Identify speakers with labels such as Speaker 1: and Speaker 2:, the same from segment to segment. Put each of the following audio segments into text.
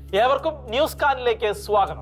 Speaker 1: ഏവർക്കും ന്യൂസ് കാനിലേക്ക് സ്വാഗതം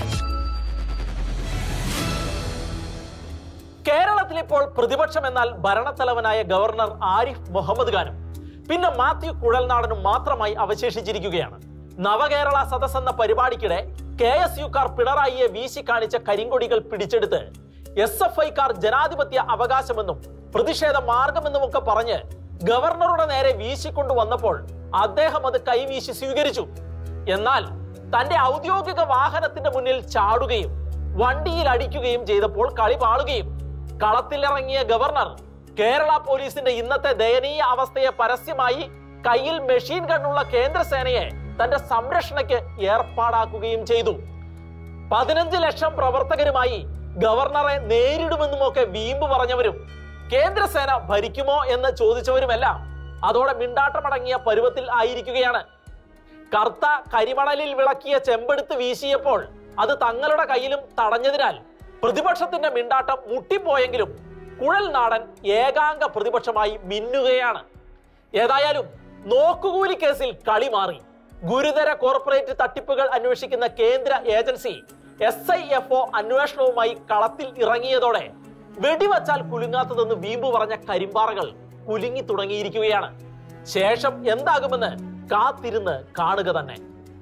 Speaker 1: കേരളത്തിൽ ഇപ്പോൾ പ്രതിപക്ഷം എന്നാൽ ഭരണത്തലവനായ ഗവർണർ ആരിഫ് മുഹമ്മദ് ഖാനും പിന്നെ മാത്യു കുഴൽനാടനും മാത്രമായി അവശേഷിച്ചിരിക്കുകയാണ് നവകേരള സദസ് എന്ന പരിപാടിക്കിടെ കെ എസ് യുക്കാർ പിണറായിയെ വീശി കാണിച്ച കരിങ്കൊടികൾ പിടിച്ചെടുത്ത് എസ് എഫ് ഐക്കാർ ജനാധിപത്യ അവകാശമെന്നും പ്രതിഷേധ മാർഗമെന്നുമൊക്കെ പറഞ്ഞ് ഗവർണറുടെ നേരെ വീശിക്കൊണ്ടു വന്നപ്പോൾ അദ്ദേഹം അത് കൈവീശി സ്വീകരിച്ചു എന്നാൽ തന്റെ ഔദ്യോഗിക വാഹനത്തിന്റെ മുന്നിൽ ചാടുകയും വണ്ടിയിൽ അടിക്കുകയും ചെയ്തപ്പോൾ കളി പാളുകയും കളത്തിലിറങ്ങിയ ഗവർണർ കേരള പോലീസിന്റെ ഇന്നത്തെ ദയനീയ അവസ്ഥയെ പരസ്യമായി കയ്യിൽ മെഷീൻ ഗണ്ണുള്ള കേന്ദ്രസേനയെ തന്റെ സംരക്ഷണയ്ക്ക് ഏർപ്പാടാക്കുകയും ചെയ്തു പതിനഞ്ച് ലക്ഷം പ്രവർത്തകരുമായി ഗവർണറെ നേരിടുമെന്നുമൊക്കെ വീമ്പ് പറഞ്ഞവരും കേന്ദ്രസേന ഭരിക്കുമോ എന്ന് ചോദിച്ചവരുമെല്ലാം അതോടെ മിണ്ടാട്ടമടങ്ങിയ പരുവത്തിൽ ആയിരിക്കുകയാണ് കർത്ത കരിമണലിൽ വിളക്കിയ ചെമ്പെടുത്ത് വീശിയപ്പോൾ അത് തങ്ങളുടെ കയ്യിലും തടഞ്ഞതിനാൽ പ്രതിപക്ഷത്തിന്റെ മിണ്ടാട്ടം മുട്ടിപ്പോയെങ്കിലും കുഴൽ നാടൻ ഏകാംഗ പ്രതിപക്ഷമായി മിന്നുകയാണ് ഏതായാലും നോക്കുകൂലി കേസിൽ കളി മാറി ഗുരുതര കോർപ്പറേറ്റ് തട്ടിപ്പുകൾ അന്വേഷിക്കുന്ന കേന്ദ്ര agency S I F O അന്വേഷണവുമായി കളത്തിൽ ഇറങ്ങിയതോടെ വെടിവച്ചാൽ കുലുങ്ങാത്തതെന്ന് വീമ്പ് പറഞ്ഞ കരിമ്പാറകൾ കുലുങ്ങി തുടങ്ങിയിരിക്കുകയാണ് ശേഷം എന്താകുമെന്ന് കാത്തിരുന്ന് കാണുക തന്നെ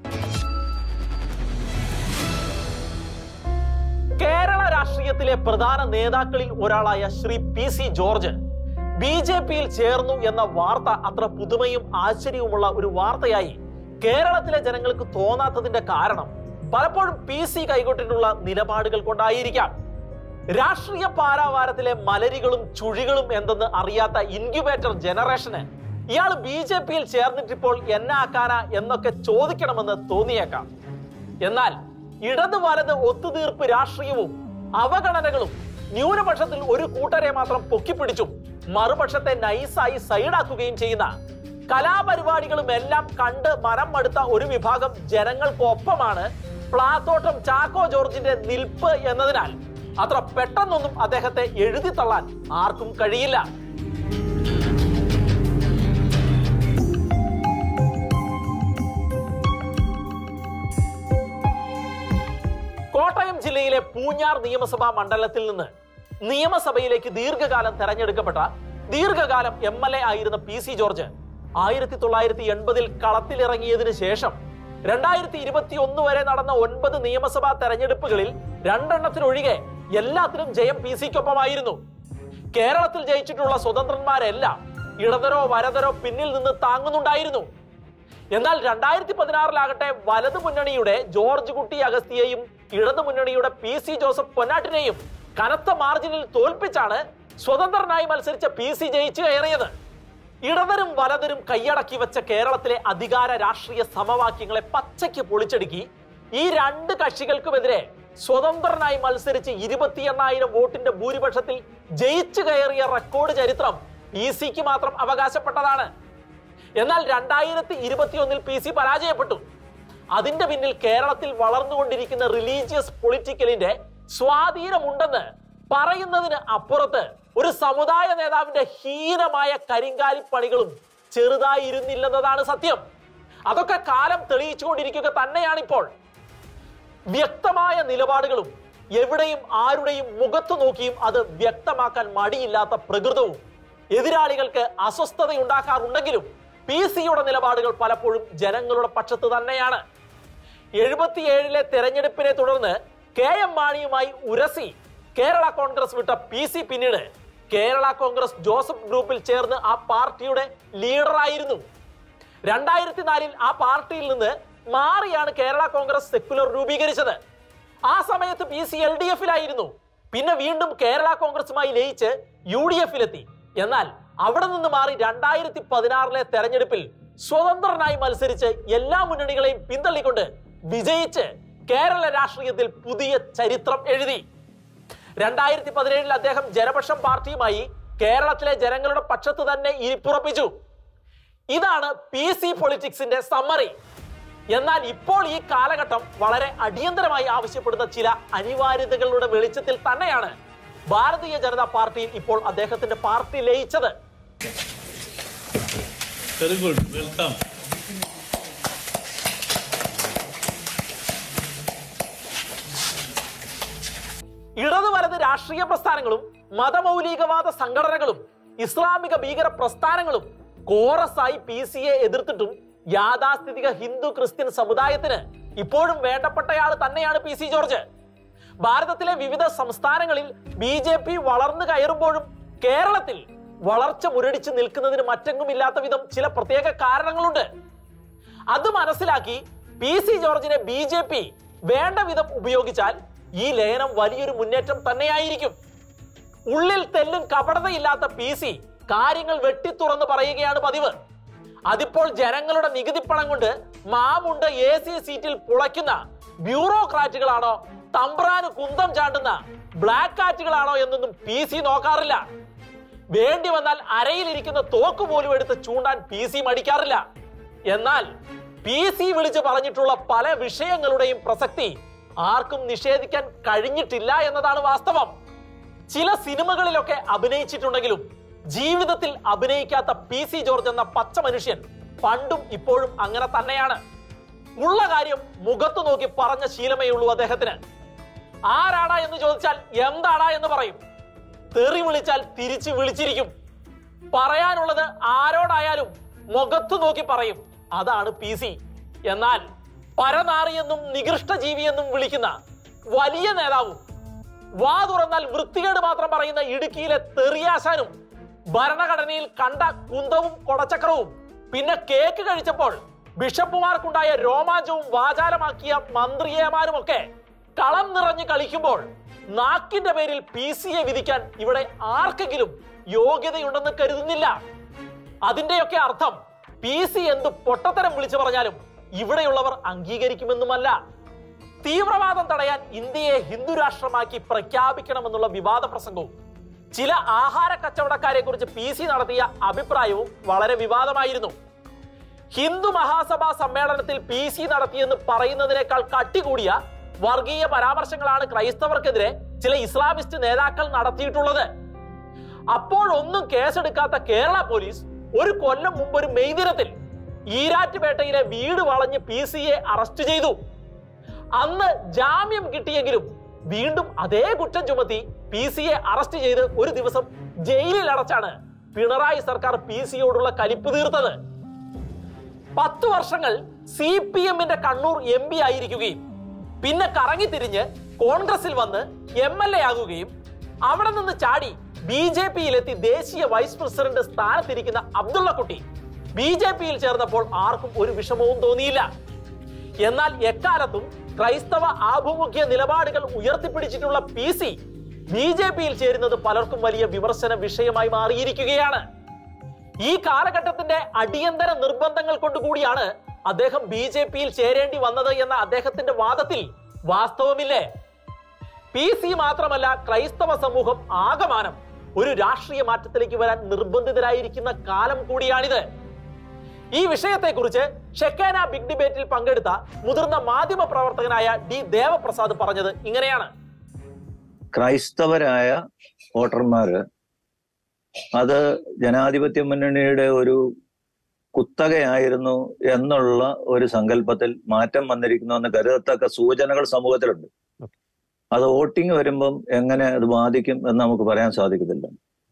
Speaker 1: കേരള രാഷ്ട്രീയത്തിലെ പ്രധാന നേതാക്കളിൽ ഒരാളായ Shri P C George B J പിയിൽ ചേർന്നു എന്ന വാർത്ത അത്ര പുതുമയും ആശ്ചര്യവുമുള്ള ഒരു വാർത്തയായി കേരളത്തിലെ ജനങ്ങൾക്ക് തോന്നാത്തതിന്റെ കാരണം പലപ്പോഴും പി സി കൈകൊട്ടിട്ടുള്ള നിലപാടുകൾ കൊണ്ടായിരിക്കാം രാഷ്ട്രീയ പാരാവാരത്തിലെ മലരികളും ചുഴികളും എന്തെന്ന് അറിയാത്ത ഇൻക്യുബേറ്റർ ജനറേഷന് ഇയാൾ ബി ജെ പിയിൽ ചേർന്നിട്ടിപ്പോൾ എന്നാക്കാന എന്നൊക്കെ ചോദിക്കണമെന്ന് തോന്നിയേക്കാം എന്നാൽ ഇടത് വലത് ഒത്തുതീർപ്പ് രാഷ്ട്രീയവും അവഗണനകളും ന്യൂനപക്ഷത്തിൽ ഒരു കൂട്ടരെ മാത്രം പൊക്കിപ്പിടിച്ചും മറുപക്ഷത്തെ നൈസായി സൈഡാക്കുകയും ചെയ്യുന്ന കലാപരിപാടികളും എല്ലാം കണ്ട് മനം മടുത്ത ഒരു വിഭാഗം ജനങ്ങൾക്കൊപ്പമാണ് പ്ലാത്തോട്ടം ചാക്കോ ജോർജിന്റെ നിൽപ്പ് എന്നതിനാൽ അത്ര പെട്ടെന്നൊന്നും അദ്ദേഹത്തെ എഴുതി തള്ളാൻ ആർക്കും കഴിയില്ല കോട്ടയം ജില്ലയിലെ പൂഞ്ഞാർ നിയമസഭാ മണ്ഡലത്തിൽ നിന്ന് നിയമസഭയിലേക്ക് ദീർഘകാലം തെരഞ്ഞെടുക്കപ്പെട്ട ദീർഘകാലം എം എൽ എ ആയിരുന്ന പി സി ജോർജ് ആയിരത്തി തൊള്ളായിരത്തി എൺപതിൽ കളത്തിലിറങ്ങിയതിനു ശേഷം രണ്ടായിരത്തി ഇരുപത്തി ഒന്ന് വരെ നടന്ന ഒൻപത് നിയമസഭാ തെരഞ്ഞെടുപ്പുകളിൽ രണ്ടെണ്ണത്തിനൊഴികെ എല്ലാത്തിലും ജയം പി സിക്കൊപ്പമായിരുന്നു കേരളത്തിൽ ജയിച്ചിട്ടുള്ള സ്വതന്ത്രന്മാരെല്ലാം ഇടതരോ വരതരോ പിന്നിൽ നിന്ന് താങ്ങുന്നുണ്ടായിരുന്നു എന്നാൽ രണ്ടായിരത്തി പതിനാറിലാകട്ടെ വലതു മുന്നണിയുടെ ജോർജ് കുട്ടി അഗസ്തിയെയും ഇടതു മുന്നണിയുടെ പി സി ജോസഫ് പൊന്നാട്ടിനെയും കനത്ത മാർജിനിൽ തോൽപ്പിച്ചാണ് സ്വതന്ത്രനായി മത്സരിച്ച പി സി ജയിച്ചു കയറിയത് ഇടതരും വലതരും കൈയടക്കി വെച്ച കേരളത്തിലെ അധികാര രാഷ്ട്രീയ സമവാക്യങ്ങളെ പച്ചയ്ക്ക് പൊളിച്ചടുക്കി ഈ രണ്ട് കക്ഷികൾക്കുമെതിരെ സ്വതന്ത്രനായി മത്സരിച്ച് ഇരുപത്തി എണ്ണായിരം വോട്ടിന്റെ ഭൂരിപക്ഷത്തിൽ ജയിച്ചു കയറിയ റെക്കോർഡ് ചരിത്രം പി സിക്ക് മാത്രം അവകാശപ്പെട്ടതാണ് എന്നാൽ രണ്ടായിരത്തി ഇരുപത്തിയൊന്നിൽ പി സി പരാജയപ്പെട്ടു അതിന്റെ പിന്നിൽ കേരളത്തിൽ വളർന്നുകൊണ്ടിരിക്കുന്ന റിലീജിയസ് പൊളിറ്റിക്കലിന്റെ സ്വാധീനമുണ്ടെന്ന് പറയുന്നതിന് അപ്പുറത്ത് ഒരു സമുദായ നേതാവിന്റെ ഹീനമായ കരിങ്കാലിപ്പണികളും ചെറുതായിരുന്നില്ലെന്നതാണ് സത്യം അതൊക്കെ കാലം തെളിയിച്ചുകൊണ്ടിരിക്കുക തന്നെയാണിപ്പോൾ വ്യക്തമായ നിലപാടുകളും എവിടെയും ആരുടെയും മുഖത്തു നോക്കിയും അത് വ്യക്തമാക്കാൻ മടിയില്ലാത്ത പ്രകൃതവും എതിരാളികൾക്ക് അസ്വസ്ഥതയുണ്ടാക്കാറുണ്ടെങ്കിലും പി സിയുടെ നിലപാടുകൾ പലപ്പോഴും ജനങ്ങളുടെ പക്ഷത്ത് തന്നെയാണ് എഴുപത്തിയേഴിലെ തെരഞ്ഞെടുപ്പിനെ തുടർന്ന് കെ എം മാണിയുമായി ഉരസി കേരള കോൺഗ്രസ് വിട്ട പി സി പിന്നീട് കേരള കോൺഗ്രസ് ജോസഫ് ഗ്രൂപ്പിൽ ചേർന്ന് ആ പാർട്ടിയുടെ ലീഡറായിരുന്നു രണ്ടായിരത്തി നാലിൽ ആ പാർട്ടിയിൽ നിന്ന് മാറിയാണ് കേരള കോൺഗ്രസ് സെക്യുലർ രൂപീകരിച്ചത് ആ സമയത്ത് പി സി എൽ ഡി എഫിലായിരുന്നു പിന്നെ വീണ്ടും കേരള കോൺഗ്രസുമായി ലയിച്ച് യു ഡി എഫിലെത്തി എന്നാൽ അവിടെ നിന്ന് മാറി രണ്ടായിരത്തി പതിനാറിലെ തെരഞ്ഞെടുപ്പിൽ സ്വതന്ത്രനായി മത്സരിച്ച് എല്ലാ മുന്നണികളെയും പിന്തള്ളിക്കൊണ്ട് വിജയിച്ച് കേരള രാഷ്ട്രീയത്തിൽ പുതിയ ചരിത്രം എഴുതി രണ്ടായിരത്തി പതിനേഴിൽ അദ്ദേഹം ജനപക്ഷം പാർട്ടിയുമായി കേരളത്തിലെ ജനങ്ങളുടെ പക്ഷത്ത് തന്നെ ഇരിപ്പുറപ്പിച്ചു ഇതാണ് പി സി പൊളിറ്റിക്സിന്റെ സമ്മറി എന്നാൽ ഇപ്പോൾ ഈ കാലഘട്ടം വളരെ അടിയന്തരമായി ആവശ്യപ്പെടുന്ന ചില അനിവാര്യതകളുടെ വെളിച്ചത്തിൽ തന്നെയാണ് ഭാരതീയ ജനതാ പാർട്ടിയിൽ ഇപ്പോൾ അദ്ദേഹത്തിന്റെ പാർട്ടി ലയിച്ചത്
Speaker 2: Very good. Welcome.
Speaker 1: രാഷ്ട്രീയ പ്രസ്ഥാനങ്ങളും മതമൗലികവാദ സംഘടനകളും ഇസ്ലാമിക ഭീകര പ്രസ്ഥാനങ്ങളും കോറസായി പി സിയെ എതിർത്തിട്ടും യാഥാസ്ഥിതിക ഹിന്ദു ക്രിസ്ത്യൻ സമുദായത്തിന് ഇപ്പോഴും വേണ്ടപ്പെട്ടയാൾ തന്നെയാണ് പി സി ജോർജ് ഭാരതത്തിലെ വിവിധ സംസ്ഥാനങ്ങളിൽ ബി ജെ പി വളർന്നു കയറുമ്പോഴും കേരളത്തിൽ വളർച്ച മുരടിച്ചു നിൽക്കുന്നതിന് മറ്റെങ്ങുമില്ലാത്ത വിധം ചില പ്രത്യേക കാരണങ്ങളുണ്ട് അത് മനസ്സിലാക്കി പി സി ജോർജിനെ ബി ജെ പി വേണ്ട വിധം ഉപയോഗിച്ചാൽ ഈ ലയനം വലിയൊരു മുന്നേറ്റം തന്നെയായിരിക്കും ഉള്ളിൽ തെല്ലും കപടതയില്ലാത്ത പി സി കാര്യങ്ങൾ വെട്ടിത്തുറന്ന് പറയുകയാണ് പതിവ് അതിപ്പോൾ ജനങ്ങളുടെ നികുതി പണം കൊണ്ട് മാമുണ്ട് എ സി സീറ്റിൽ പുളയ്ക്കുന്ന ബ്യൂറോക്രാറ്റുകളാണോ തമ്പ്രാന് കുന്തം ചാണ്ടുന്ന ബ്ലാക്ക് കാറ്റുകളാണോ എന്നൊന്നും പി സി നോക്കാറില്ല വേണ്ടി വന്നാൽ അരയിലിരിക്കുന്ന തോക്ക് പോലും എടുത്ത് ചൂണ്ടാൻ പി സി മടിക്കാറില്ല എന്നാൽ പി സി വിളിച്ച് പറഞ്ഞിട്ടുള്ള പല വിഷയങ്ങളുടെയും പ്രസക്തി ആർക്കും നിഷേധിക്കാൻ കഴിഞ്ഞിട്ടില്ല എന്നതാണ് വാസ്തവം ചില സിനിമകളിലൊക്കെ അഭിനയിച്ചിട്ടുണ്ടെങ്കിലും ജീവിതത്തിൽ അഭിനയിക്കാത്ത പി സി ജോർജ് എന്ന പച്ച മനുഷ്യൻ പണ്ടും ഇപ്പോഴും അങ്ങനെ തന്നെയാണ് ഉള്ള കാര്യം മുഖത്ത് നോക്കി പറഞ്ഞ ശീലമേ ഉള്ളൂ അദ്ദേഹത്തിന് ആരാടാ എന്ന് ചോദിച്ചാൽ എന്താടാ എന്ന് പറയും തെറി വിളിച്ചാൽ തിരിച്ചു വിളിച്ചിരിക്കും പറയാനുള്ളത് ആരോടായാലും മുഖത്ത് നോക്കി പറയും അതാണ് പി സി എന്നാൽ പരനാറിയെന്നും നികൃഷ്ട ജീവിയെന്നും വിളിക്കുന്ന വലിയ നേതാവും വാ തുറന്നാൽ വൃത്തികേട് മാത്രം പറയുന്ന ഇടുക്കിയിലെ തെറിയാശാനും ഭരണഘടനയിൽ കണ്ട കുന്തവും കൊടച്ചക്രവും പിന്നെ കേക്ക് കഴിച്ചപ്പോൾ ബിഷപ്പുമാർക്കുണ്ടായ രോമാഞ്ചവും വാചാലമാക്കിയ മന്ത്രിയേമാരുമൊക്കെ കളം നിറഞ്ഞ് കളിക്കുമ്പോൾ നാക്കിന്റെ പേരിൽ പി സിയെ വിധിക്കാൻ ഇവിടെ ആർക്കെങ്കിലും യോഗ്യതയുണ്ടെന്ന് കരുതുന്നില്ല അതിന്റെയൊക്കെ അർത്ഥം പി സി എന്ത് പൊട്ടത്തരം വിളിച്ചു പറഞ്ഞാലും ഇവിടെയുള്ളവർ അംഗീകരിക്കുമെന്നുമല്ല തീവ്രവാദം തടയാൻ ഇന്ത്യയെ ഹിന്ദു രാഷ്ട്രമാക്കി പ്രഖ്യാപിക്കണമെന്നുള്ള വിവാദ പ്രസംഗവും ചില ആഹാര കച്ചവടക്കാരെ കുറിച്ച് പി സി നടത്തിയ അഭിപ്രായവും വളരെ വിവാദമായിരുന്നു ഹിന്ദു മഹാസഭാ സമ്മേളനത്തിൽ പി സി നടത്തിയെന്ന് പറയുന്നതിനേക്കാൾ കട്ടി കൂടിയ വർഗീയ പരാമർശങ്ങളാണ് ക്രൈസ്തവർക്കെതിരെ ചില ഇസ്ലാമിസ്റ്റ് നേതാക്കൾ നടത്തിയിട്ടുള്ളത് അപ്പോഴൊന്നും കേസെടുക്കാത്ത കേരള പോലീസ് ഒരു കൊല്ലം മുമ്പ് ഒരു മെയ് ദിനത്തിൽ ഈരാറ്റുപേട്ടയിലെ വീട് വളഞ്ഞ് പി സിയെ അറസ്റ്റ് ചെയ്തു അന്ന് ജാമ്യം കിട്ടിയെങ്കിലും വീണ്ടും അതേ കുറ്റം ചുമത്തി പി സിയെ അറസ്റ്റ് ചെയ്ത് ഒരു ദിവസം ജയിലിൽ അടച്ചാണ് പിണറായി സർക്കാർ പി സിയോടുള്ള കലിപ്പ് തീർത്തത് പത്തു വർഷങ്ങൾ സി പി എമ്മിന്റെ കണ്ണൂർ എം പി ആയിരിക്കുകയും പിന്നെ കറങ്ങിത്തിരിഞ്ഞ് കോൺഗ്രസിൽ വന്ന് എം എൽ എ ആകുകയും അവിടെ നിന്ന് ചാടി ബി ജെ പിയിലെത്തി ദേശീയ വൈസ് പ്രസിഡന്റ് സ്ഥാനത്തിരിക്കുന്ന അബ്ദുള്ളക്കുട്ടി ബി ജെ പിയിൽ ചേർന്നപ്പോൾ ആർക്കും ഒരു വിഷമവും തോന്നിയില്ല എന്നാൽ എക്കാലത്തും ക്രൈസ്തവ ആഭിമുഖ്യ നിലപാടുകൾ ഉയർത്തിപ്പിടിച്ചിട്ടുള്ള പി സി ബി ജെ പിയിൽ ചേരുന്നത് പലർക്കും വലിയ വിമർശന വിഷയമായി മാറിയിരിക്കുകയാണ് ഈ കാലഘട്ടത്തിന്റെ അടിയന്തര നിർബന്ധങ്ങൾ കൊണ്ടുകൂടിയാണ് അദ്ദേഹം ബി ജെ പിയിൽ ചേരേണ്ടി വന്നത് എന്ന അദ്ദേഹത്തിന്റെ വാദത്തിൽ വാസ്തവമില്ലേ പി സി മാത്രമല്ല ക്രൈസ്തവ സമൂഹം ആകമാനം ഒരു രാഷ്ട്രീയ മാറ്റത്തിലേക്ക് വരാൻ നിർബന്ധിതരായിരിക്കുന്ന കാലം കൂടിയാണിത് ഈ വിഷയത്തെക്കുറിച്ച് ഷെക്കാന ബിഗ് ഡിബേറ്റിൽ പങ്കെടുത്ത മുതിർന്ന മാധ്യമ പ്രവർത്തകനായ ഡി ദേവപ്രസാദ് പറഞ്ഞത് ഇങ്ങനെയാണ്
Speaker 2: ക്രൈസ്തവരായ വോട്ടർമാര് അത് ജനാധിപത്യ മുന്നണിയുടെ ഒരു കുത്തകയായിരുന്നു എന്നുള്ള ഒരു സങ്കല്പത്തിൽ മാറ്റം വന്നിരിക്കുന്നു എന്ന് കരുതത്തക്ക സൂചനകൾ സമൂഹത്തിലുണ്ട് അത് വോട്ടിംഗ് വരുമ്പം എങ്ങനെ അത് ബാധിക്കും എന്ന് നമുക്ക് പറയാൻ സാധിക്കത്തില്ല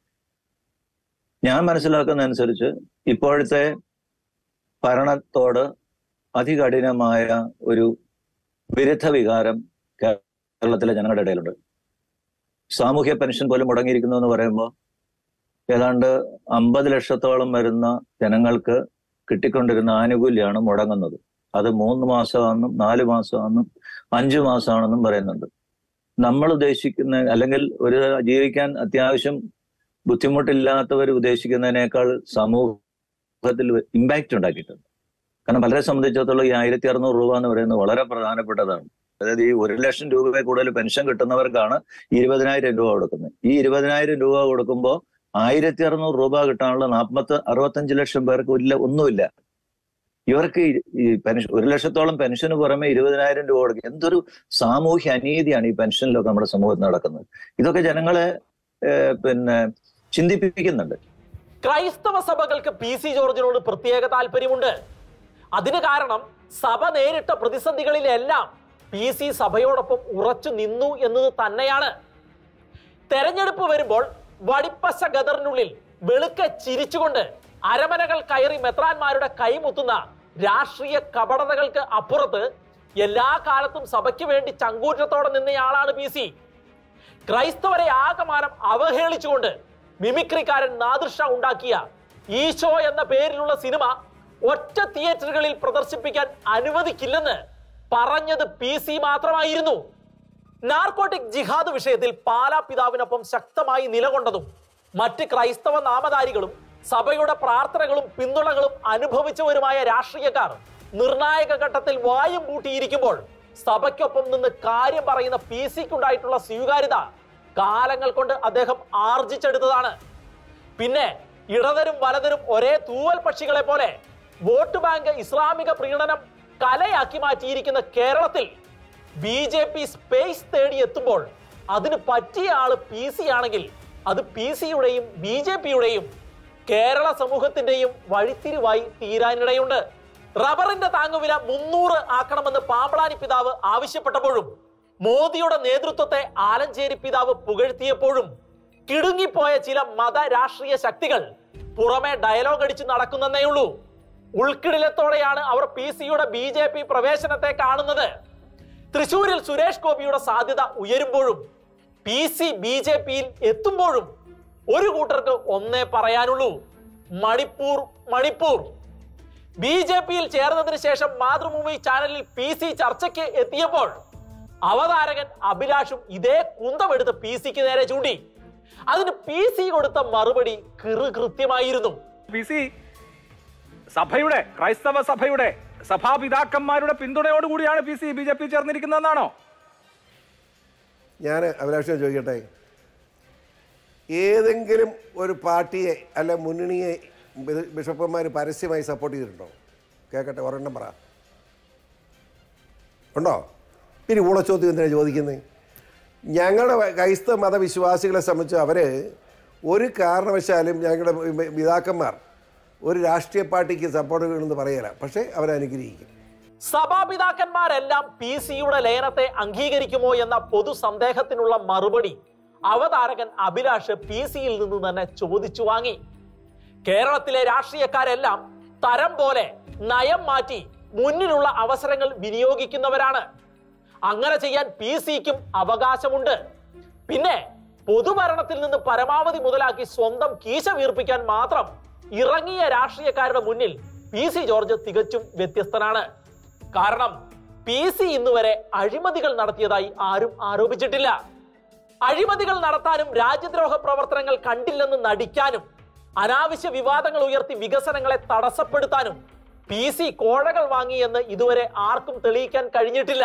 Speaker 2: ഞാൻ മനസ്സിലാക്കുന്ന അനുസരിച്ച് ഇപ്പോഴത്തെ ഭരണത്തോട് അതികഠിനമായ ഒരു വിരുദ്ധ വികാരം കേരളത്തിലെ ജനങ്ങളുടെ ഇടയിലുണ്ട് സാമൂഹ്യ പെൻഷൻ പോലും മുടങ്ങിയിരിക്കുന്നു എന്ന് പറയുമ്പോൾ ഏതാണ്ട് അമ്പത് ലക്ഷത്തോളം വരുന്ന ജനങ്ങൾക്ക് കിട്ടിക്കൊണ്ടിരുന്ന ആനുകൂല്യമാണ് മുടങ്ങുന്നത് അത് മൂന്ന് മാസമാണെന്നും നാല് മാസമാണെന്നും അഞ്ചു മാസമാണെന്നും പറയുന്നുണ്ട് നമ്മൾ ഉദ്ദേശിക്കുന്ന അല്ലെങ്കിൽ ഒരു ജീവിക്കാൻ അത്യാവശ്യം ബുദ്ധിമുട്ടില്ലാത്തവർ ഉദ്ദേശിക്കുന്നതിനേക്കാൾ സമൂഹത്തിൽ ഇമ്പാക്റ്റ് ഉണ്ടാക്കിയിട്ടുണ്ട് കാരണം പലരെ സംബന്ധിച്ചിടത്തോളം ഈ ആയിരത്തി അറുന്നൂറ് രൂപ എന്ന് പറയുന്നത് വളരെ പ്രധാനപ്പെട്ടതാണ് അതായത് ഈ ഒരു ലക്ഷം രൂപയിൽ കൂടുതൽ പെൻഷൻ കിട്ടുന്നവർക്കാണ് ഇരുപതിനായിരം രൂപ കൊടുക്കുന്നത് ഈ ഇരുപതിനായിരം രൂപ കൊടുക്കുമ്പോൾ ആയിരത്തി അറുന്നൂറ് രൂപ കിട്ടാനുള്ള നാൽപ്പത്തി അറുപത്തഞ്ച് ലക്ഷം പേർക്ക് ഇല്ല ഒന്നുമില്ല ഇവർക്ക് ഈ- ഈ പെൻഷൻ ഒരു ലക്ഷത്തോളം പെൻഷന് പുറമെ ഇരുപതിനായിരം രൂപ കൊടുക്കും എന്തൊരു സാമൂഹ്യ അനീതിയാണ് ഈ പെൻഷനിലൊക്കെ നമ്മുടെ സമൂഹത്തിൽ നടക്കുന്നത് ഇതൊക്കെ ജനങ്ങളെ ഏഹ്, പിന്നെ ചിന്തിപ്പിക്കുന്നുണ്ട്
Speaker 1: ക്രൈസ്തവ സഭകൾക്ക് പി സി ജോർജിനോട് പ്രത്യേക താല്പര്യമുണ്ട് അതിന് കാരണം സഭ നേരിട്ട പ്രതിസന്ധികളിലെല്ലാം പി സി സഭയോടൊപ്പം ഉറച്ചു നിന്നു എന്നത് തന്നെയാണ് തെരഞ്ഞെടുപ്പ് വരുമ്പോൾ വടിപ്പശ ഗദറിനുള്ളിൽ വെളുക്കെ ചിരിച്ചുകൊണ്ട് അരമനകൾ കയറി മെത്രാന്മാരുടെ കൈമുത്തുന്ന രാഷ്ട്രീയ കപടതകൾക്ക് അപ്പുറത്ത് എല്ലാ കാലത്തും സഭയ്ക്ക് വേണ്ടി ചങ്കൂറ്റത്തോടെ നിന്നയാളാണ് പി സി ക്രൈസ്തവരെ ആകമാനം അവഹേളിച്ചുകൊണ്ട് മിമിക്രിക്കാരൻ നാദൃഷ ഉണ്ടാക്കിയ ഈശോ എന്ന പേരിലുള്ള സിനിമ ഒറ്റ തിയേറ്ററുകളിൽ പ്രദർശിപ്പിക്കാൻ അനുവദിക്കില്ലെന്ന് പറഞ്ഞത് പി സി മാത്രമായിരുന്നു നാർക്കോട്ടിക് ജിഹാദ് വിഷയത്തിൽ പാലാ പിതാവിനൊപ്പം ശക്തമായി നിലകൊണ്ടതും മറ്റ് ക്രൈസ്തവ നാമധാരികളും സഭയുടെ പ്രാർത്ഥനകളും പിന്തുണകളും അനുഭവിച്ചവരുമായ രാഷ്ട്രീയക്കാർ നിർണായക ഘട്ടത്തിൽ വായും പൂട്ടിയിരിക്കുമ്പോൾ സഭയ്ക്കൊപ്പം നിന്ന് കാര്യം പറയുന്ന പി സിക്കുണ്ടായിട്ടുള്ള സ്വീകാര്യത കാലങ്ങൾ കൊണ്ട് അദ്ദേഹം ആർജിച്ചെടുത്തതാണ് പിന്നെ ഇടതരും വലതരും ഒരേ തൂവൽ പക്ഷികളെ പോലെ വോട്ട് ബാങ്ക് ഇസ്ലാമിക പ്രീണനം കലയാക്കി മാറ്റിയിരിക്കുന്ന കേരളത്തിൽ ബി ജെ പി സ്പേസ് തേടി എത്തുമ്പോൾ അതിന് പറ്റിയ ആള് പി സി ആണെങ്കിൽ അത് പി സിയുടെയും ബി ജെ പിയുടെയും കേരള സമൂഹത്തിന്റെയും വഴിത്തിരിവായി തീരാനിടയുണ്ട് റബ്ബറിന്റെ താങ്ങുവില മുന്നൂറ് ആക്കണമെന്ന് പാമ്പളാനി പിതാവ് ആവശ്യപ്പെട്ടപ്പോഴും മോദിയുടെ നേതൃത്വത്തെ ആലഞ്ചേരി പിതാവ് പുകഴ്ത്തിയപ്പോഴും കിടുങ്ങിപ്പോയ ചില മത രാഷ്ട്രീയ ശക്തികൾ പുറമെ ഡയലോഗ് അടിച്ച് നടക്കുന്നതേ ഉള്ളൂ ഉൾക്കിടിലത്തോടെയാണ് അവർ പി സിയുടെ ബി ജെ പി പ്രവേശനത്തെ കാണുന്നത് തൃശൂരിൽ സുരേഷ് ഗോപിയുടെ സാധ്യത ഉയരുമ്പോഴും പി സി ബി ജെ പിയിൽ എത്തുമ്പോഴും ഒരു കൂട്ടർക്ക് ഒന്നേ പറയാനുള്ളൂ മണിപ്പൂർ മണിപ്പൂർ ബി ജെ പിയിൽ ചേർന്നതിന് ശേഷം മാതൃഭൂമി ചാനലിൽ പി സി ചർച്ചയ്ക്ക് എത്തിയപ്പോൾ അവതാരകൻ അഭിലാഷും ഇതേ കുന്തമെടുത്ത് പി സിക്ക് നേരെ ചൂണ്ടി അതിന് പി സി കൊടുത്ത മറുപടി കിറു കൃത്യമായിരുന്നു
Speaker 3: പി സി സഭയുടെ ക്രൈസ്തവ സഭയുടെ സഭാപിതാക്കന്മാരുടെ പിന്തുണയോടുകൂടിയാണ് P C B J P ചേർന്നിരിക്കുന്നതെന്നാണോ
Speaker 4: ഞാൻ അഭിലാഷം ചോദിക്കട്ടെ ഏതെങ്കിലും ഒരു പാർട്ടിയെ അല്ല മുന്നണിയെ ബി- ബിഷപ്പന്മാർ പരസ്യമായി സപ്പോർട്ട് ചെയ്തിട്ടുണ്ടോ കേൾക്കട്ടെ ഒരെണ്ണം പറ ഉണ്ടോ പിന്നെ ഊളച്ചോദ്യം എന്തിനാണ് ചോദിക്കുന്നത് ഞങ്ങളുടെ വ- ക്രൈസ്തവ മതവിശ്വാസികളെ സംബന്ധിച്ച് അവർ ഒരു കാരണവശാലും ഞങ്ങളുടെ പി- പിതാക്കന്മാർ ഒരു രാഷ്ട്രീയ പാർട്ടിക്ക് സപ്പോർട്ട് ചെയ്യണമെന്ന് പറയല പക്ഷേ അവരനുഗ്രഹിക്കും
Speaker 1: സഭാപിതാക്കന്മാരെല്ലാം പി സിയുടെ ലയനത്തെ അംഗീകരിക്കുമോ എന്ന പൊതു സന്ദേഹത്തിനുള്ള മറുപടി അവതാരകൻ അഭിലാഷ് പി സിയിൽ നിന്ന് തന്നെ ചോദിച്ചു വാങ്ങി കേരളത്തിലെ രാഷ്ട്രീയക്കാരെല്ലാം തരം പോലെ നയം മാറ്റി മുന്നിലുള്ള അവസരങ്ങൾ വിനിയോഗിക്കുന്നവരാണ് അങ്ങനെ ചെയ്യാൻ പി സിക്കും അവകാശമുണ്ട് പിന്നെ പൊതുഭരണത്തിൽ നിന്ന് പരമാവധി മുതലാക്കി സ്വന്തം കീശ വീർപ്പിക്കാൻ മാത്രം ഇറങ്ങിയ രാഷ്ട്രീയക്കാരുടെ മുന്നിൽ പി സി ജോർജ് തികച്ചും വ്യത്യസ്തനാണ് കാരണം പി സി ഇന്നുവരെ അഴിമതികൾ നടത്തിയതായി ആരും ആരോപിച്ചിട്ടില്ല അഴിമതികൾ നടത്താനും രാജ്യദ്രോഹ പ്രവർത്തനങ്ങൾ കണ്ടില്ലെന്ന് നടിക്കാനും അനാവശ്യ വിവാദങ്ങൾ ഉയർത്തി വികസനങ്ങളെ തടസ്സപ്പെടുത്താനും പി സി കോഴകൾ വാങ്ങിയെന്ന് ഇതുവരെ ആർക്കും തെളിയിക്കാൻ കഴിഞ്ഞിട്ടില്ല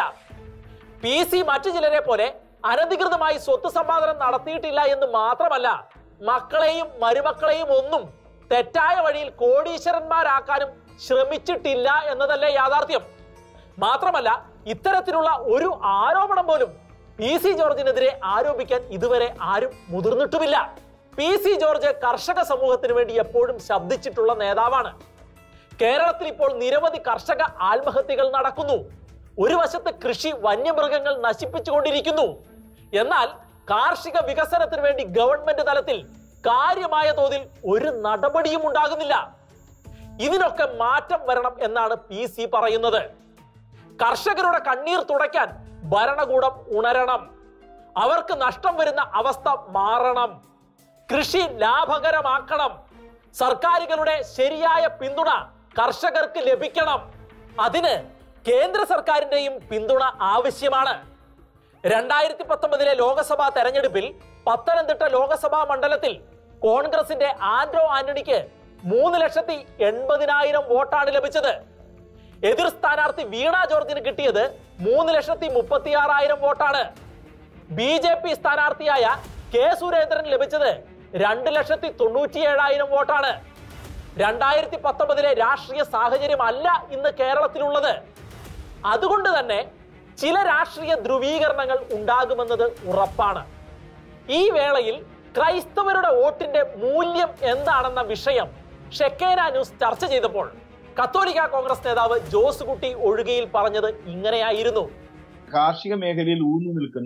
Speaker 1: പി സി മറ്റു ചിലരെ പോലെ അനധികൃതമായി സ്വത്ത് സമ്പാദനം നടത്തിയിട്ടില്ല എന്ന് മാത്രമല്ല മക്കളെയും മരുമക്കളെയും ഒന്നും തെറ്റായ വഴിയിൽ കോടീശ്വരന്മാരാക്കാനും ശ്രമിച്ചിട്ടില്ല എന്നതല്ലേ യാഥാർത്ഥ്യം മാത്രമല്ല ഇത്തരത്തിലുള്ള ഒരു ആരോപണം പോലും പി സി ജോർജിനെതിരെ ആരോപിക്കാൻ ഇതുവരെ ആരും മുതിർന്നിട്ടുമില്ല പി സി ജോർജ് കർഷക സമൂഹത്തിന് വേണ്ടി എപ്പോഴും ശബ്ദിച്ചിട്ടുള്ള നേതാവാണ് കേരളത്തിൽ ഇപ്പോൾ നിരവധി കർഷക ആത്മഹത്യകൾ നടക്കുന്നു ഒരു വശത്ത് കൃഷി വന്യമൃഗങ്ങൾ നശിപ്പിച്ചുകൊണ്ടിരിക്കുന്നു എന്നാൽ കാർഷിക വികസനത്തിന് വേണ്ടി ഗവൺമെന്റ് തലത്തിൽ കാര്യമായ തോതിൽ ഒരു നടപടിയും ഉണ്ടാകുന്നില്ല ഇതിനൊക്കെ മാറ്റം വരണം എന്നാണ് പി സി പറയുന്നത് കർഷകരുടെ കണ്ണീർ തുടയ്ക്കാൻ ഭരണകൂടം ഉണരണം അവർക്ക് നഷ്ടം വരുന്ന അവസ്ഥ മാറണം കൃഷി ലാഭകരമാക്കണം സർക്കാരുകളുടെ ശരിയായ പിന്തുണ കർഷകർക്ക് ലഭിക്കണം അതിന് കേന്ദ്ര സർക്കാരിന്റെയും പിന്തുണ ആവശ്യമാണ് രണ്ടായിരത്തി പത്തൊമ്പതിലെ ലോക്സഭാ തെരഞ്ഞെടുപ്പിൽ പത്തനംതിട്ട ലോക്സഭാ മണ്ഡലത്തിൽ കോൺഗ്രസിന്റെ ആൻഡ്രോ ആന്റണിക്ക് മൂന്ന് ലക്ഷത്തി എൺപതിനായിരം വോട്ടാണ് ലഭിച്ചത് എതിർ സ്ഥാനാർത്ഥി വീണ ജോർജിന് കിട്ടിയത് മൂന്ന് ലക്ഷത്തി മുപ്പത്തിയാറായിരം വോട്ടാണ് ബി ജെ പി സ്ഥാനാർത്ഥിയായ കെ സുരേന്ദ്രൻ ലഭിച്ചത് രണ്ട് ലക്ഷത്തി തൊണ്ണൂറ്റിയേഴായിരം വോട്ടാണ് രണ്ടായിരത്തി പത്തൊമ്പതിലെ രാഷ്ട്രീയ സാഹചര്യം അല്ല ഇന്ന് കേരളത്തിലുള്ളത് അതുകൊണ്ട് തന്നെ ചില രാഷ്ട്രീയ ധ്രുവീകരണങ്ങൾ ഉണ്ടാകുമെന്നത് ഉറപ്പാണ് ഈ വേളയിൽ ക്രൈസ്തവരുടെ വോട്ടിന്റെ മൂല്യം എന്താണെന്ന വിഷയം ഷെക്കേന ന്യൂസ് ചർച്ച ചെയ്തപ്പോൾ കത്തോലിക്ക കോൺഗ്രസ് നേതാവ് ജോസ് കുട്ടി ഒഴുകയിൽ പറഞ്ഞത് ഇങ്ങനെയായിരുന്നു
Speaker 5: കാർഷിക മേഖലയിൽ ഊന്നു നിൽക്കുന്ന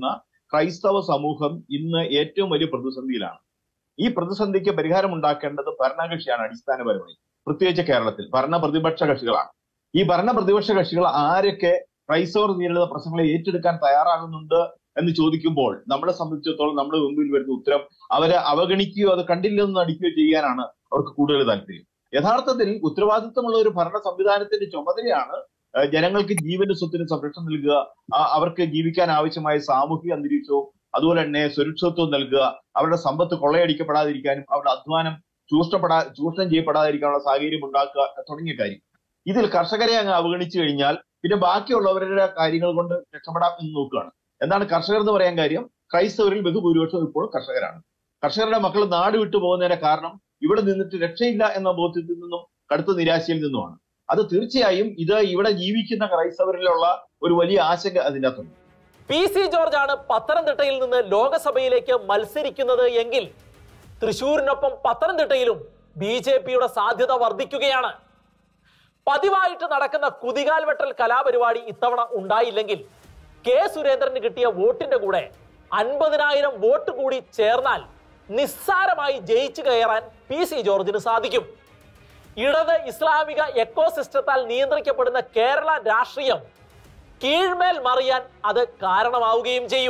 Speaker 5: ക്രൈസ്തവ സമൂഹം ഇന്ന് ഏറ്റവും വലിയ പ്രതിസന്ധിയിലാണ് ഈ പ്രതിസന്ധിക്ക് പരിഹാരം ഉണ്ടാക്കേണ്ടത് ഭരണകക്ഷിയാണ് അടിസ്ഥാനപരമായി പ്രത്യേകിച്ച് കേരളത്തിൽ ഭരണ പ്രതിപക്ഷ കക്ഷികളാണ് ഈ ഭരണ പ്രതിപക്ഷ കക്ഷികൾ ആരൊക്കെ ക്രൈസ്തവർ നേരിടുന്ന പ്രശ്നങ്ങളെ ഏറ്റെടുക്കാൻ തയ്യാറാകുന്നുണ്ട് എന്ന് ചോദിക്കുമ്പോൾ നമ്മളെ സംബന്ധിച്ചിടത്തോളം നമ്മുടെ മുമ്പിൽ വരുന്ന ഉത്തരം അവരെ അവഗണിക്കുകയോ അത് കണ്ടില്ലെന്ന് നടിക്കുകയോ ചെയ്യാനാണ് അവർക്ക് കൂടുതൽ താല്പര്യം യഥാർത്ഥത്തിൽ ഉത്തരവാദിത്തമുള്ള ഒരു ഭരണ സംവിധാനത്തിന്റെ ചുമതലയാണ് ഏഹ് ജനങ്ങൾക്ക് ജീവന്റെ സ്വത്തിന് സംരക്ഷണം നൽകുക ആ- അവർക്ക് ജീവിക്കാൻ ആവശ്യമായ സാമൂഹിക അന്തരീക്ഷവും അതുപോലെ തന്നെ സുരക്ഷിതത്വം നൽകുക അവരുടെ സമ്പത്ത് കൊള്ളയടിക്കപ്പെടാതിരിക്കാനും അവരുടെ അധ്വാനം ചൂഷണപ്പെടാ ചൂഷണം ചെയ്യപ്പെടാതിരിക്കാനുള്ള സാഹചര്യം ഉണ്ടാക്കുക തുടങ്ങിയ കാര്യം ഇതിൽ കർഷകരെ അങ്ങ് അവഗണിച്ചു കഴിഞ്ഞാൽ പിന്നെ ബാക്കിയുള്ളവരുടെ കാര്യങ്ങൾ കൊണ്ട് രക്ഷപ്പെടാം എന്ന് നോക്കുകയാണ് എന്താണ് കർഷകർ എന്ന് പറയാൻ കാര്യം ക്രൈസ്തവരിൽ ബഹുഭൂരിപക്ഷം ഇപ്പോഴും കർഷകരാണ് കർഷകരുടെ മക്കൾ നാട് വിട്ടു പോകുന്നതിന്റെ കാരണം ഇവിടെ നിന്നിട്ട് രക്ഷയില്ല എന്ന ബോധ്യത്തിൽ നിന്നും കടുത്ത നിരാശയിൽ നിന്നുമാണ് അത് തീർച്ചയായും ഇത് ഇവിടെ ജീവിക്കുന്ന ക്രൈസ്തവരിലുള്ള ഒരു വലിയ ആശങ്ക അതിൻ്റെ അകത്തുണ്ട്
Speaker 1: പി സി ജോർജ് ആണ് പത്തനംതിട്ടയിൽ നിന്ന് ലോകസഭയിലേക്ക് മത്സരിക്കുന്നത് എങ്കിൽ തൃശൂരിനൊപ്പം പത്തനംതിട്ടയിലും ബി ജെ പിയുടെ സാധ്യത വർദ്ധിക്കുകയാണ് പതിവായിട്ട് നടക്കുന്ന കുതികാൽ വെട്ടൽ കലാപരിപാടി ഇത്തവണ ഉണ്ടായില്ലെങ്കിൽ കെ സുരേന്ദ്രന് കിട്ടിയ വോട്ടിന്റെ കൂടെ അൻപതിനായിരം വോട്ട് കൂടി ചേർന്നാൽ നിസ്സാരമായി ജയിച്ചു കയറാൻ പി സി ജോർജിന് സാധിക്കും ഇടത് ഇസ്ലാമിക എക്കോസിസ്റ്റത്താൽ നിയന്ത്രിക്കപ്പെടുന്ന കേരള രാഷ്ട്രീയം കീഴ്മേൽ മറിയാൻ അത് കാരണമാവുകയും ചെയ്യും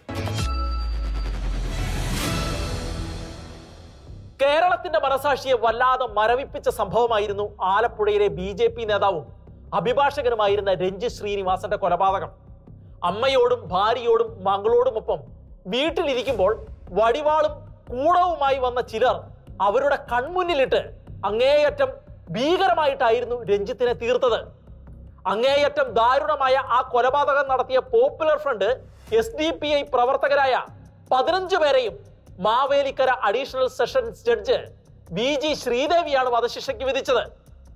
Speaker 1: കേരളത്തിന്റെ മനസാക്ഷിയെ വല്ലാതെ മരവിപ്പിച്ച സംഭവമായിരുന്നു ആലപ്പുഴയിലെ ബി ജെ പി നേതാവും അഭിഭാഷകനുമായിരുന്ന രഞ്ജിത് ശ്രീനിവാസന്റെ കൊലപാതകം അമ്മയോടും ഭാര്യയോടും മകളോടുമൊപ്പം വീട്ടിലിരിക്കുമ്പോൾ വടിവാളും കൂടവുമായി വന്ന ചിലർ അവരുടെ കൺമുന്നിലിട്ട് അങ്ങേയറ്റം ഭീകരമായിട്ടായിരുന്നു രഞ്ജിത്തിനെ തീർത്തത് അങ്ങേയറ്റം ദാരുണമായ ആ കൊലപാതകം നടത്തിയ popular front S D P I പ്രവർത്തകരായ പതിനഞ്ചു പേരെയും Mavelikkara additional sessions judge V G ശ്രീദേവിയാണ് വധശിക്ഷയ്ക്ക് വിധിച്ചത്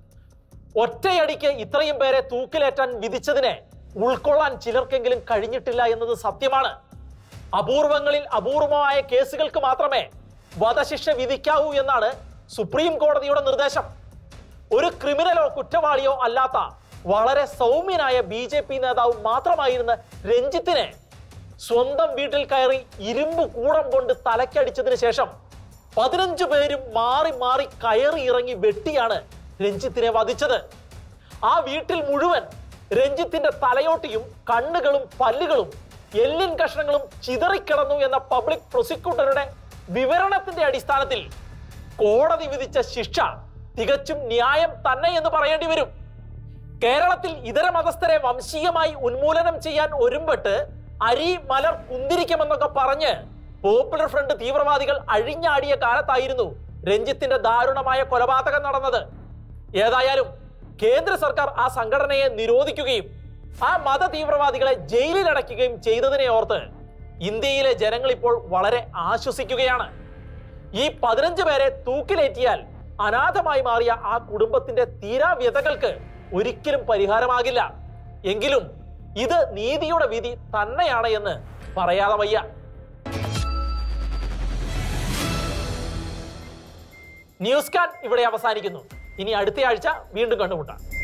Speaker 1: ഒറ്റയടിക്ക് ഇത്രയും പേരെ തൂക്കിലേറ്റാൻ വിധിച്ചതിനെ ഉൾക്കൊള്ളാൻ ചിലർക്കെങ്കിലും കഴിഞ്ഞിട്ടില്ല എന്നത് സത്യമാണ് അപൂർവങ്ങളിൽ അപൂർവമായ കേസുകൾക്ക് മാത്രമേ വധശിക്ഷ വിധിക്കാവൂ എന്നാണ് സുപ്രീം കോടതിയുടെ നിർദ്ദേശം ഒരു ക്രിമിനലോ കുറ്റവാളിയോ അല്ലാത്ത വളരെ സൗമ്യനായ ബി ജെ പി നേതാവ് മാത്രമായിരുന്ന രഞ്ജിത്തിനെ സ്വന്തം വീട്ടിൽ കയറി ഇരുമ്പ് കൂടം കൊണ്ട് തലക്കടിച്ചതിന് ശേഷം പതിനഞ്ചു പേരും മാറി മാറി കയറി ഇറങ്ങി വെട്ടിയാണ് രഞ്ജിത്തിനെ വധിച്ചത് ആ വീട്ടിൽ മുഴുവൻ രഞ്ജിത്തിന്റെ തലയോട്ടിയും കണ്ണുകളും പല്ലുകളും എല്ലിൻ കഷ്ണങ്ങളും ചിതറിക്കിടന്നു എന്ന പബ്ലിക് പ്രോസിക്യൂട്ടറുടെ വിവരണത്തിന്റെ അടിസ്ഥാനത്തിൽ കോടതി വിധിച്ച ശിക്ഷ തികച്ചും ന്യായം തന്നെ എന്ന് പറയേണ്ടി വരും കേരളത്തിൽ ഇതര മതസ്ഥരെ വംശീയമായി ഉന്മൂലനം ചെയ്യാൻ ഒരുമ്പെട്ട് അരി മലർ കുന്തിരിക്കുമെന്നൊക്കെ പറഞ്ഞ് പോപ്പുലർ ഫ്രണ്ട് തീവ്രവാദികൾ അഴിഞ്ഞാടിയ കാലത്തായിരുന്നു രഞ്ജിത്തിന്റെ ദാരുണമായ കൊലപാതകം നടന്നത് ഏതായാലും കേന്ദ്ര സർക്കാർ ആ സംഘടനയെ നിരോധിക്കുകയും ആ മത തീവ്രവാദികളെ ജയിലിലടയ്ക്കുകയും ചെയ്തതിനെ ഓർത്ത് ഇന്ത്യയിലെ ജനങ്ങൾ ഇപ്പോൾ വളരെ ആശ്വസിക്കുകയാണ് ഈ പതിനഞ്ച് പേരെ തൂക്കിലേറ്റിയാൽ അനാഥമായി മാറിയ ആ കുടുംബത്തിന്റെ തീരാവ്യതകൾക്ക് ഒരിക്കലും പരിഹാരമാകില്ല എങ്കിലും ഇത് നീതിയുടെ വിധി തന്നെയാണ് എന്ന് പറയാതെ വയ്യ ന്യൂസ് കാൻ ഇവിടെ അവസാനിക്കുന്നു ഇനി അടുത്ത ആഴ്ച വീണ്ടും കണ്ടുമുട്ടാം